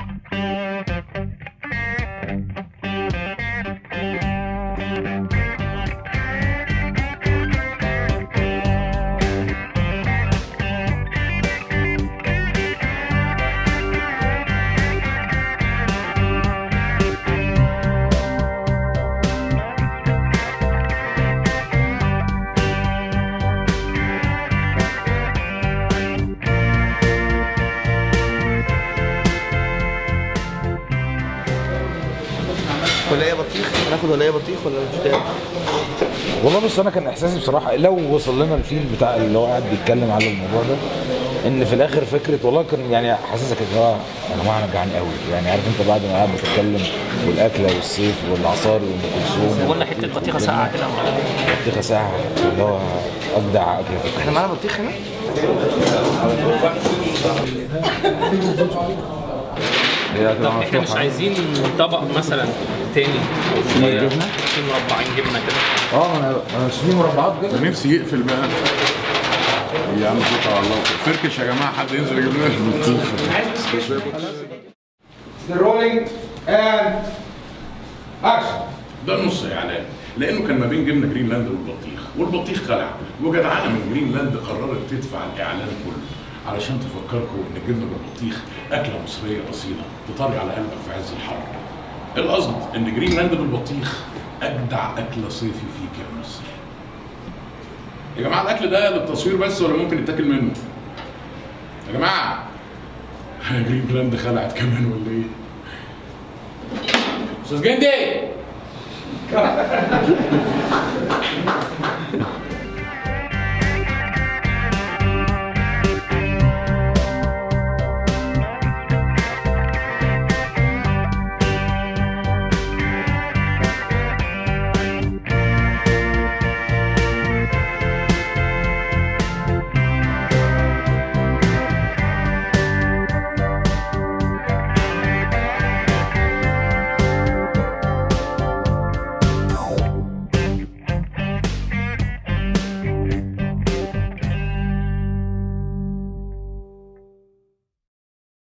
ولا ايه بطيخ هناخد ولا ايه بطيخ ولا مش تاني والله بص انا كان احساسي بصراحه لو وصل لنا الفيل بتاع اللي هو قاعد بيتكلم على الموضوع ده ان في الاخر فكره والله كان يعني حاسسك يا جماعه يا جماعه انا جعان قوي يعني عارف انت بعد ما قاعد بتتكلم والاكله والسيف والعصار وام كلثوم قلنا حته بطيخه ساقعه كده بطيخه ساعه اللي هو اجدع اكل في احنا معانا بطيخ هنا هي طب احنا مش عايزين طبق مثلا تاني او شويه جبنة؟ في مربعين جبنه كده اه انا انا مش في مربعات كده نفسي يقفل بقى يا عم توكل على الله فركش يا جماعه حد ينزل يجيب لنا البطيخ rolling and action ده النص اعلان لانه كان ما بين جبنه جرينلاند والبطيخ والبطيخ خلع وجدعانه من جرينلاند قررت تدفع الاعلان كله علشان تفكركم ان الجبنه بالبطيخ اكله مصريه اصيله تطري على قلبك في عز الحر القصد ان جرينلاند بالبطيخ اجدع اكله صيفي فيك يا مصر يا جماعه الاكل ده للتصوير بس ولا ممكن يتاكل منه يا جماعه جرينلاند خلعت كمان ولا ايه استاذ جندي